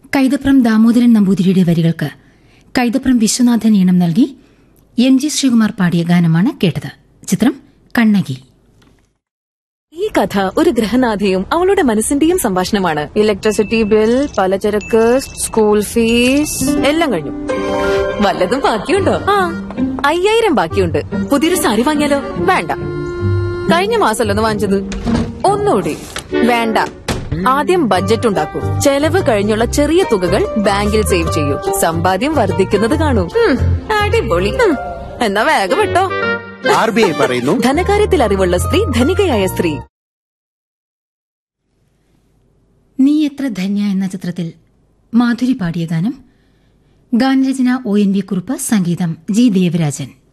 കൈതപ്രം ദാമോദരൻ നമ്പൂതിരിയുടെ വരികൾക്ക് കൈതപ്രം വിശ്വനാഥൻ ഈണം നൽകി എം ജി ശ്രീകുമാർ പാടിയ ഗാനമാണ് കേട്ടത് ചിത്രം കണ്ണകി ഈ കഥ ഒരു ഗ്രഹനാഥയും അവളുടെ മനസ്സിന്റെയും സംഭാഷണമാണ് ഇലക്ട്രിസിറ്റി ബിൽ പലചരക്ക് സ്കൂൾ ഫീസ് എല്ലാം കഴിഞ്ഞു വല്ലതും ബാക്കിയുണ്ടോ ആ അയ്യായിരം ബാക്കിയുണ്ട് പുതിയൊരു സാരി വാങ്ങിയാലോ വേണ്ട കഴിഞ്ഞ മാസമല്ലോ ഒന്ന് വാങ്ങിച്ചത് ഒന്നുകൂടി വേണ്ട ആദ്യം ബഡ്ജറ്റ് ഉണ്ടാക്കൂ ചെലവ് കഴിഞ്ഞുള്ള ചെറിയ തുകകൾ ബാങ്കിൽ സേവ് ചെയ്യൂ സമ്പാദ്യം വർദ്ധിക്കുന്നത് കാണൂ ഉം, അടിപൊളി ഉം, എന്നാ വേഗം വിട്ടോ ആർ ബി ഐ പറയുന്നു ധനകാര്യത്തിൽ അറിവുള്ള സ്ത്രീ ധനികയായ സ്ത്രീ നീ എത്ര ധന്യ എന്ന ചിത്രത്തിൽ മാധുരി പാടിയ ഗാനം ഗാനരചന ഒ എൻ വി കുറുപ്പ് സംഗീതം ജി ദേവരാജൻ